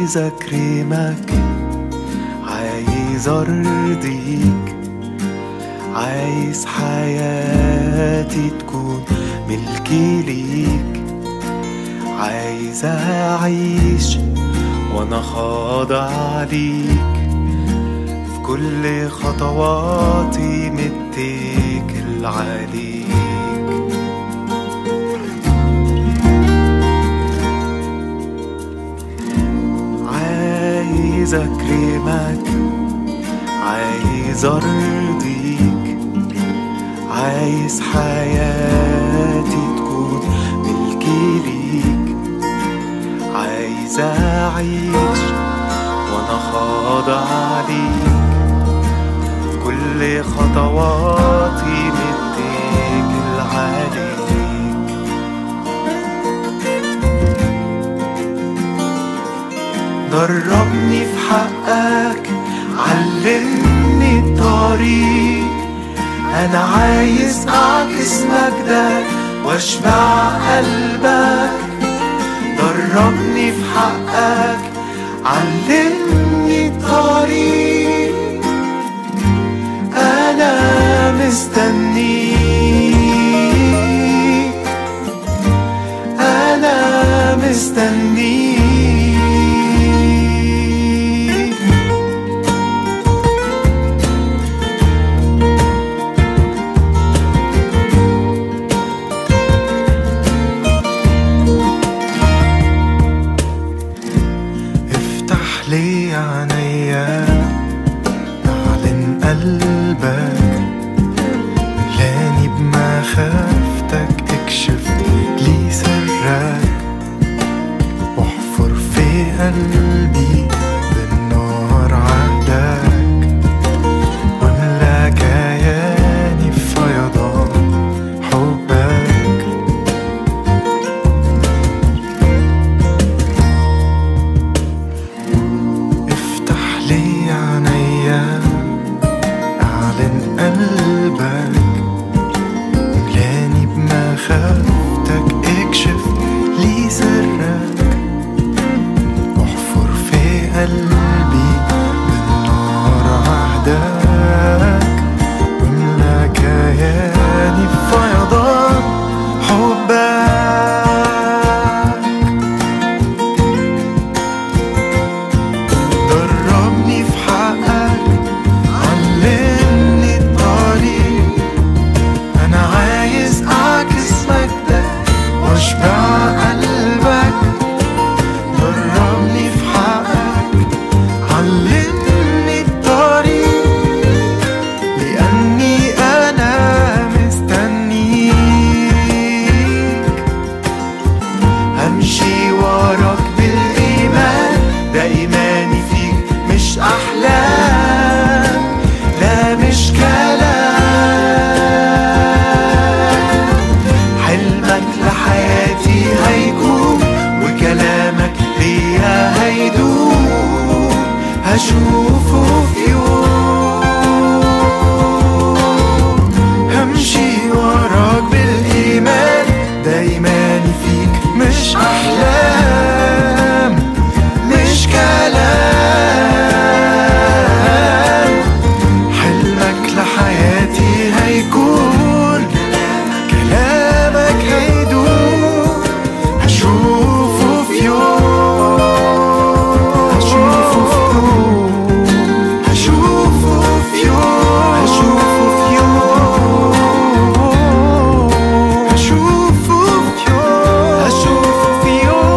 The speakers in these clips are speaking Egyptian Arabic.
عايز اكرمك عايز ارضيك عايز حياتي تكون ملكي ليك عايز اعيش وانا خاضع ليك في كل خطواتي متكل عليك عايز اكرمك عايز ارضيك عايز حياتي تكون ملكي ليك عايز اعيش وانا خاضع ليك في كل خطواتي متكل عليك دربني في حقك علمني الطريق انا عايز اعكس مجدك واشبع قلبك دربني في حقك علمني الطريق انا مستنيك انا مستنيك افتح لي عينيا اعلن قلبك ملاني بمخافتك اكشف لي سرك واحفر في قلبي بالنار عهدك واملا كياني بفيضان حبك افتح لي عينيا اعلن قلبك ملاني بمخافتك اكشف لي سرك واحفر في قلبي بالنار عهدك واملا كياني بفيضان حبك دربني في حقك علمني الطريق انا عايز اعكس مجدك واشبع قلبك دربني في حقك علمني الطريق لاني انا مستنيك همشي وراك بالإيمان ده إيماني فيك مش أحلام لا مش كلام حلمك لحياتي هيكون وكلامك ليا هيدوم هشوفه في يوم همشي وراك بالإيمان ده إيماني فيك مش أحلام مش كلام حلمك لحياتي هيكون كلامك هيدوم هشوفه في يوم هشوفه في يوم هشوفه في يوم هشوفه في يوم هشوفه في يوم هشوفه في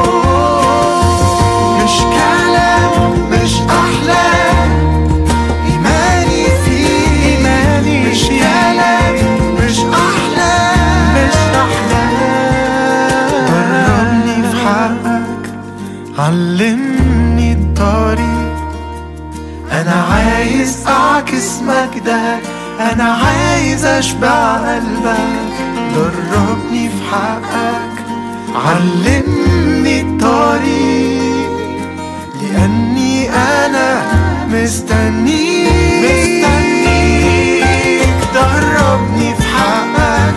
يوم مش كلام مش أحلام إيماني فيه إيماني مش كلام مش أحلام مش أحلام دربني في حقك علمني الطريق أنا عايز أعكس مجدك أنا عايز أشبع قلبك دربني في حقك علمني الطريق لأني أنا مستنيك مستنيك دربني في حقك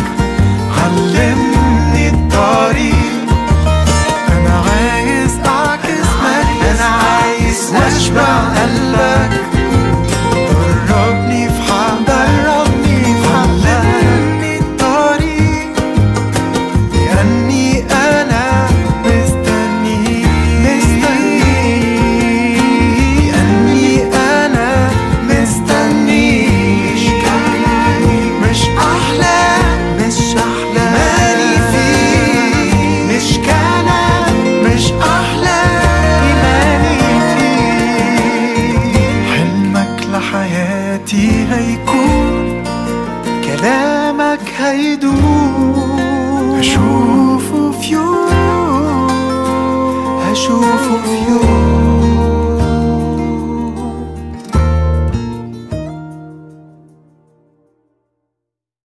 علمني الطريق أنا عايز أعكس مجدك أنا عايز حياتي هيكون كلامك هيدوم هشوفه في يوم هشوفه في يوم